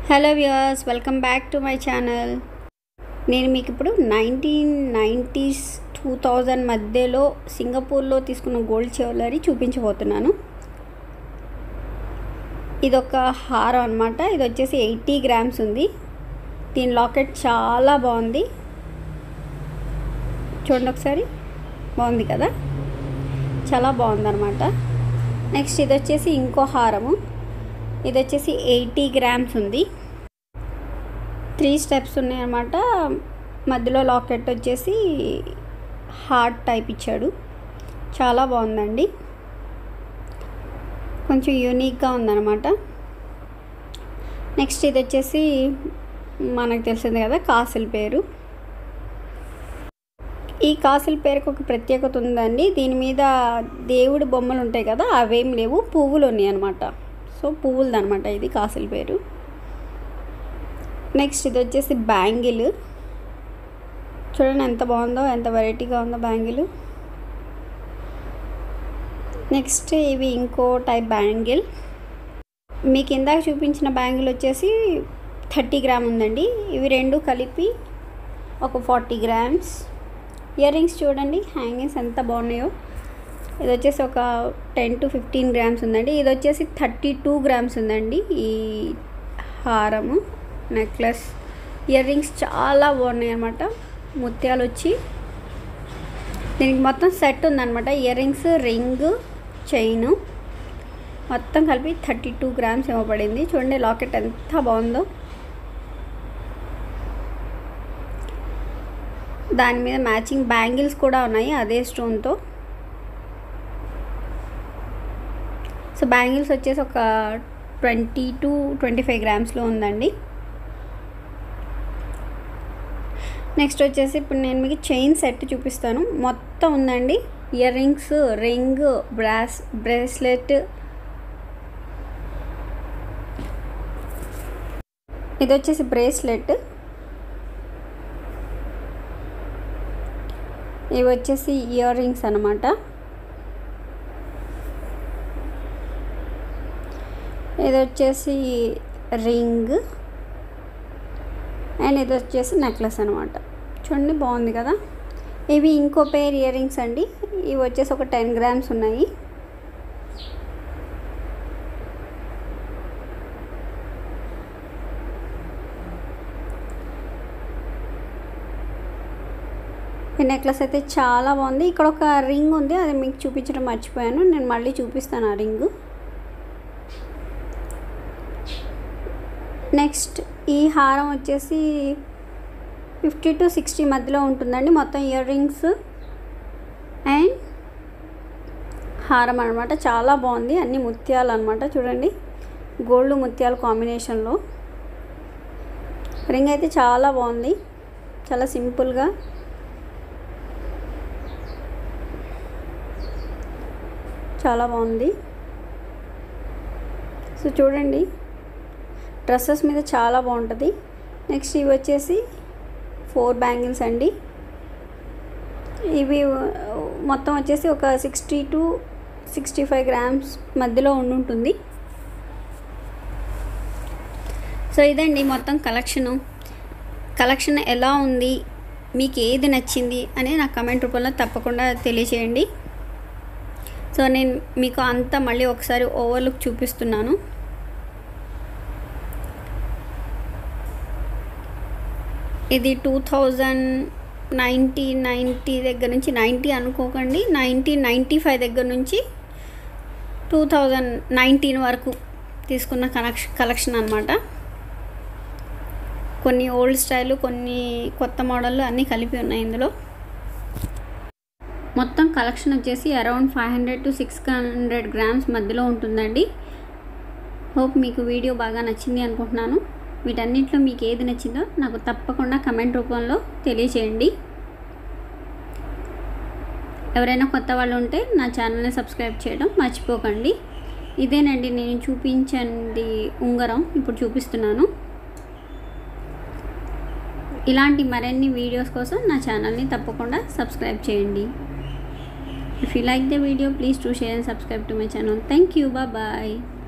Hello viewers welcome back to my channel నేను మీకు ఇప్పుడు నైన్టీన్ నైంటీస్ టూ థౌజండ్ మధ్యలో సింగపూర్లో తీసుకున్న గోల్డ్ జ్యువెలరీ చూపించబోతున్నాను ఇదొక హారం అనమాట ఇది వచ్చేసి ఎయిటీ గ్రామ్స్ ఉంది దీని లాకెట్ చాలా బాగుంది చూడండి ఒకసారి బాగుంది కదా చాలా బాగుందన్నమాట నెక్స్ట్ ఇది వచ్చేసి ఇంకో హారము ఇది వచ్చేసి ఎయిటీ గ్రామ్స్ ఉంది త్రీ స్టెప్స్ ఉన్నాయన్నమాట మధ్యలో లాకెట్ వచ్చేసి హార్ట్ టైప్ ఇచ్చాడు చాలా బాగుందండి కొంచెం యూనిక్గా ఉందన్నమాట నెక్స్ట్ ఇది వచ్చేసి మనకు తెలిసింది కదా కాసుల పేరు ఈ కాసుల పేరుకి ఒక ప్రత్యేకత ఉందండి దీని మీద దేవుడి బొమ్మలు ఉంటాయి కదా అవేం లేవు పువ్వులు ఉన్నాయి అనమాట సో పువ్వులది అనమాట ఇది కాసుల పేరు నెక్స్ట్ ఇది వచ్చేసి బ్యాంగిల్ చూడండి ఎంత బాగుందో ఎంత వెరైటీగా ఉందో బ్యాంగిల్ నెక్స్ట్ ఇవి ఇంకో టైప్ బ్యాంగిల్ మీకు ఇందాక చూపించిన బ్యాంగిల్ వచ్చేసి థర్టీ గ్రామ్ ఉందండి ఇవి రెండు కలిపి ఒక ఫార్టీ గ్రామ్స్ ఇయర్ రింగ్స్ చూడండి హ్యాంగింగ్స్ ఎంత బాగున్నాయో ఇది వచ్చేసి ఒక టెన్ టు ఫిఫ్టీన్ గ్రామ్స్ ఉందండి ఇది వచ్చేసి థర్టీ టూ గ్రామ్స్ ఉందండి ఈ హారము నెక్లెస్ ఇయర్ రింగ్స్ చాలా బాగున్నాయి అనమాట ముత్యాలు వచ్చి దీనికి మొత్తం సెట్ ఉందన్నమాట ఇయర్ రింగ్స్ రింగ్ చైన్ మొత్తం కలిపి థర్టీ టూ గ్రామ్స్ ఇవ్వబడింది చూడండి లాకెట్ ఎంత బాగుందో దాని మీద మ్యాచింగ్ బ్యాంగిల్స్ కూడా ఉన్నాయి అదే స్టోన్తో సో బ్యాంగిల్స్ వచ్చేసి ఒక ట్వంటీ టు ట్వంటీ ఫైవ్ గ్రామ్స్లో ఉందండి నెక్స్ట్ వచ్చేసి ఇప్పుడు నేను మీకు చైన్ సెట్ చూపిస్తాను మొత్తం ఉందండి ear rings ring brace bracelet ఇది వచ్చేసి బ్రేస్లెట్ ఇవి వచ్చేసి ఇయర్ రింగ్స్ అనమాట ఇది వచ్చేసి రింగ్ అండ్ ఇది వచ్చేసి నెక్లెస్ అనమాట చూడండి బాగుంది కదా ఇవి ఇంకో పేర్ ఇయర్ రింగ్స్ అండి ఇవి వచ్చేసి ఒక టెన్ గ్రామ్స్ ఉన్నాయి ఈ నెక్లెస్ అయితే చాలా బాగుంది ఇక్కడ ఒక రింగ్ ఉంది అది మీకు చూపించడం మర్చిపోయాను నేను మళ్ళీ చూపిస్తాను ఆ రింగు నెక్స్ట్ ఈ హారం వచ్చేసి ఫిఫ్టీ టు సిక్స్టీ మధ్యలో ఉంటుందండి మొత్తం ఇయర్ రింగ్స్ అండ్ హారం అనమాట చాలా బాగుంది అన్ని ముత్యాలు అనమాట చూడండి గోల్డ్ ముత్యాల కాంబినేషన్లో రింగ్ అయితే చాలా బాగుంది చాలా సింపుల్గా చాలా బాగుంది సో చూడండి డ్రెస్సెస్ మీద చాలా బాగుంటుంది నెక్స్ట్ ఇవి వచ్చేసి ఫోర్ బ్యాంగిల్స్ అండి ఇవి మొత్తం వచ్చేసి ఒక sixty to sixty five grams మధ్యలో ఉండుంటుంది సో ఇదండి మొత్తం కలెక్షను కలెక్షన్ ఎలా ఉంది మీకు ఏది నచ్చింది అని నా కమెంట్ రూపంలో తప్పకుండా తెలియచేయండి సో నేను మీకు అంతా మళ్ళీ ఒకసారి ఓవర్లుక్ చూపిస్తున్నాను ఇది టూ థౌజండ్ నైన్టీన్ నైంటీ దగ్గర నుంచి నైంటీ అనుకోకండి నైన్టీన్ నైంటీ ఫైవ్ దగ్గర నుంచి టూ థౌజండ్ నైన్టీన్ వరకు తీసుకున్న కలెక్షన్ కలెక్షన్ అనమాట కొన్ని ఓల్డ్ స్టైల్ కొన్ని కొత్త మోడళ్ళు అన్నీ కలిపి ఉన్నాయి ఇందులో మొత్తం కలెక్షన్ వచ్చేసి around five hundred to six hundred grams మధ్యలో ఉంటుందండి హోప్ మీకు వీడియో బాగా నచ్చింది అనుకుంటున్నాను వీటన్నిటిలో మీకు ఏది నచ్చిందో నాకు తప్పకుండా కమెంట్ రూపంలో తెలియచేయండి ఎవరైనా కొత్త వాళ్ళు ఉంటే నా ఛానల్ని సబ్స్క్రైబ్ చేయడం మర్చిపోకండి ఇదేనండి నేను చూపించండి ఉంగరం ఇప్పుడు చూపిస్తున్నాను ఇలాంటి మరిన్ని వీడియోస్ కోసం నా ఛానల్ని తప్పకుండా సబ్స్క్రైబ్ చేయండి If you like the video, please do share and subscribe to my channel. Thank you. Bye bye.